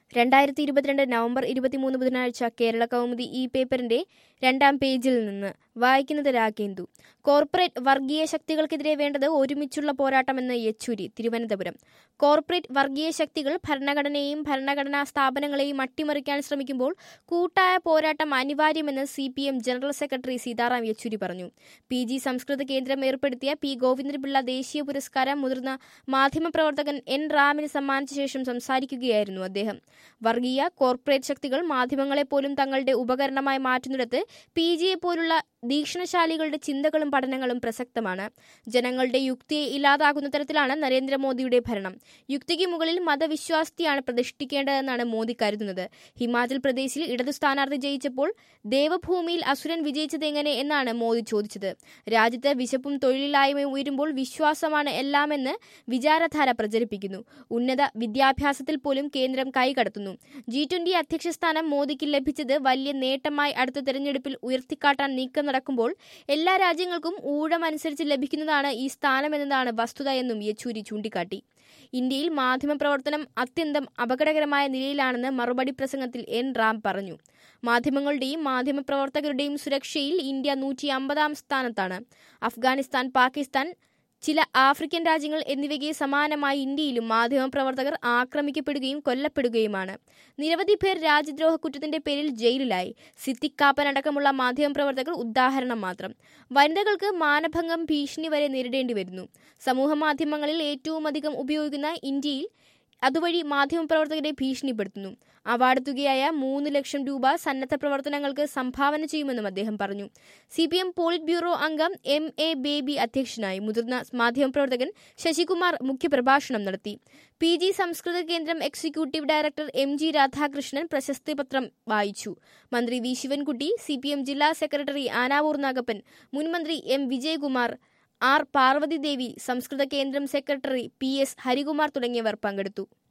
രണ്ടായിരത്തി ഇരുപത്തിരണ്ട് നവംബർ ഇരുപത്തിമൂന്ന് ബുധനാഴ്ച കേരള കൗമുദി ഈ പേപ്പറിന്റെ രണ്ടാം പേജിൽ നിന്ന് വായിക്കുന്നത് രാഗേന്ദു കോർപ്പറേറ്റ് വർഗീയ ശക്തികൾക്കെതിരെ വേണ്ടത് ഒരുമിച്ചുള്ള പോരാട്ടമെന്ന് യെച്ചൂരി തിരുവനന്തപുരം കോർപ്പറേറ്റ് വർഗീയ ശക്തികൾ ഭരണഘടനയെയും ഭരണഘടനാ സ്ഥാപനങ്ങളെയും അട്ടിമറിക്കാൻ ശ്രമിക്കുമ്പോൾ കൂട്ടായ പോരാട്ടം അനിവാര്യമെന്ന് C P M general secretary Sitaram Yechury പറഞ്ഞു പി ജി സംസ്കൃത കേന്ദ്രം ഏർപ്പെടുത്തിയ പി ഗോവിന്ദപിള്ള ദേശീയ പുരസ്കാരം മുതിർന്ന മാധ്യമപ്രവർത്തകൻ എൻ റാമിന് സമ്മാനിച്ച ശേഷം സംസാരിക്കുകയായിരുന്നു അദ്ദേഹം വർഗീയ കോർപ്പറേറ്റ് ശക്തികൾ മാധ്യമങ്ങളെ പോലും തങ്ങളുടെ ഉപകരണമായി മാറ്റുന്നിടത്ത് പി ജിയെ പോലുള്ള വീക്ഷണശാലികളുടെ ചിന്തകളും പഠനങ്ങളും പ്രസക്തമാണ് ജനങ്ങളുടെ യുക്തിയെ ഇല്ലാതാക്കുന്ന തരത്തിലാണ് നരേന്ദ്രമോദിയുടെ ഭരണം യുക്തിക്ക് മുകളിൽ മതവിശ്വാസത്തെയാണ് പ്രതിഷ്ഠിക്കേണ്ടതെന്നാണ് മോദി കരുതുന്നത് ഹിമാചൽ പ്രദേശിൽ ഇടതു സ്ഥാനാർത്ഥി ജയിച്ചപ്പോൾ ദേവഭൂമിയിൽ അസുരൻ വിജയിച്ചത് എങ്ങനെ എന്നാണ് മോദി ചോദിച്ചത് രാജ്യത്ത് വിശപ്പും തൊഴിലില്ലായ്മയും ഉയരുമ്പോൾ വിശ്വാസമാണ് എല്ലാമെന്ന് വിചാരധാര പ്രചരിപ്പിക്കുന്നു ഉന്നത വിദ്യാഭ്യാസത്തിൽ പോലും കേന്ദ്രം കൈകടത്തുന്നു ജി ട്വന്റി അധ്യക്ഷ സ്ഥാനം മോദിക്ക് ലഭിച്ചത് വലിയ നേട്ടമായി അടുത്ത തെരഞ്ഞെടുപ്പിൽ ഉയർത്തിക്കാട്ടാൻ നീക്കം നടക്കുമ്പോൾ എല്ലാ രാജ്യങ്ങൾക്കും ഊഴമനുസരിച്ച് ലഭിക്കുന്നതാണ് ഈ സ്ഥാനമെന്നതാണ് വസ്തുത എന്നും യെച്ചൂരി ചൂണ്ടിക്കാട്ടി ഇന്ത്യയിൽ മാധ്യമപ്രവർത്തനം അത്യന്തം അപകടകരമായ നിലയിലാണെന്ന് മറുപടി പ്രസംഗത്തിൽ എൻ റാം പറഞ്ഞു മാധ്യമങ്ങളുടെയും മാധ്യമപ്രവർത്തകരുടെയും സുരക്ഷയിൽ ഇന്ത്യ നൂറ്റി അമ്പതാം സ്ഥാനത്താണ് അഫ്ഗാനിസ്ഥാൻ പാകിസ്ഥാൻ ചില ആഫ്രിക്കൻ രാജ്യങ്ങൾ എന്നിവയ്ക്ക് സമാനമായി ഇന്ത്യയിലും മാധ്യമപ്രവർത്തകർ ആക്രമിക്കപ്പെടുകയും കൊല്ലപ്പെടുകയുമാണ് നിരവധി പേർ രാജ്യദ്രോഹ കുറ്റത്തിന്റെ പേരിൽ ജയിലിലായി സിദ്ദിഖ് കാപ്പൻ അടക്കമുള്ള മാധ്യമപ്രവർത്തകർ ഉദാഹരണം മാത്രം വനിതകൾക്ക് മാനഭംഗം ഭീഷണി വരെ നേരിടേണ്ടി വരുന്നു സമൂഹ മാധ്യമങ്ങളിൽ ഏറ്റവും അധികം ഉപയോഗിക്കുന്ന ഇന്ത്യയിൽ അതുവഴി മാധ്യമപ്രവർത്തകരെ ഭീഷണിപ്പെടുത്തുന്നു അവാർഡ് തുകയായ മൂന്ന് ലക്ഷം രൂപ സന്നദ്ധ പ്രവർത്തനങ്ങൾക്ക് സംഭാവന ചെയ്യുമെന്നും അദ്ദേഹം പറഞ്ഞു C P M polit bureau അംഗം എം എ ബേബി അധ്യക്ഷനായി മുതിർന്ന മാധ്യമപ്രവർത്തകൻ ശശികുമാർ മുഖ്യപ്രഭാഷണം നടത്തി പി ജി സംസ്കൃത കേന്ദ്രം executive director M G Radhakrishnan പ്രശസ്തി പത്രം വായിച്ചു മന്ത്രി V Sivankutty C P M ജില്ലാ സെക്രട്ടറി ആനാവൂർ നാഗപ്പൻ മുൻമന്ത്രി എം വിജയകുമാർ ആർ പാർവതി ദേവി സംസ്കൃത കേന്ദ്രം സെക്രട്ടറി പി എസ് ഹരികുമാർ തുടങ്ങിയവർ പങ്കെടുത്തു